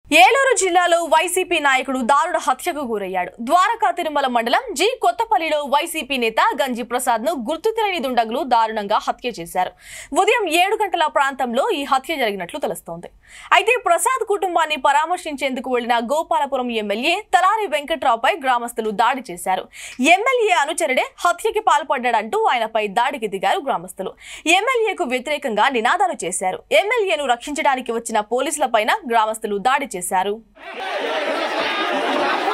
ఏలూరు జిల్లాలో వైసీపీ నాయకుడు దారుణ హత్యకు గురయ్యాడు ద్వారకా తిరుమల మండలం జి కొత్తపల్లిలో వైసీపీ నేత గంజి ప్రసాద్ ను గుర్తు తెలియని దుండగులు దారుణంగా హత్య చేశారు ఉదయం ఏడు గంటల ప్రాంతంలో ఈ హత్య జరిగినట్లు తెలుస్తోంది అయితే ప్రసాద్ కుటుంబాన్ని పరామర్శించేందుకు వెళ్లిన గోపాలపురం ఎమ్మెల్యే తలారి వెంకట్రావుపై గ్రామస్తులు దాడి చేశారు ఎమ్మెల్యే అనుచరుడే హత్యకి పాల్పడ్డాడంటూ ఆయనపై దాడికి దిగారు గ్రామస్తులు ఎమ్మెల్యేకు వ్యతిరేకంగా నినాదాలు చేశారు ఎమ్మెల్యేను రక్షించడానికి వచ్చిన పోలీసులపైన గ్రామస్తులు దాడి చేశారు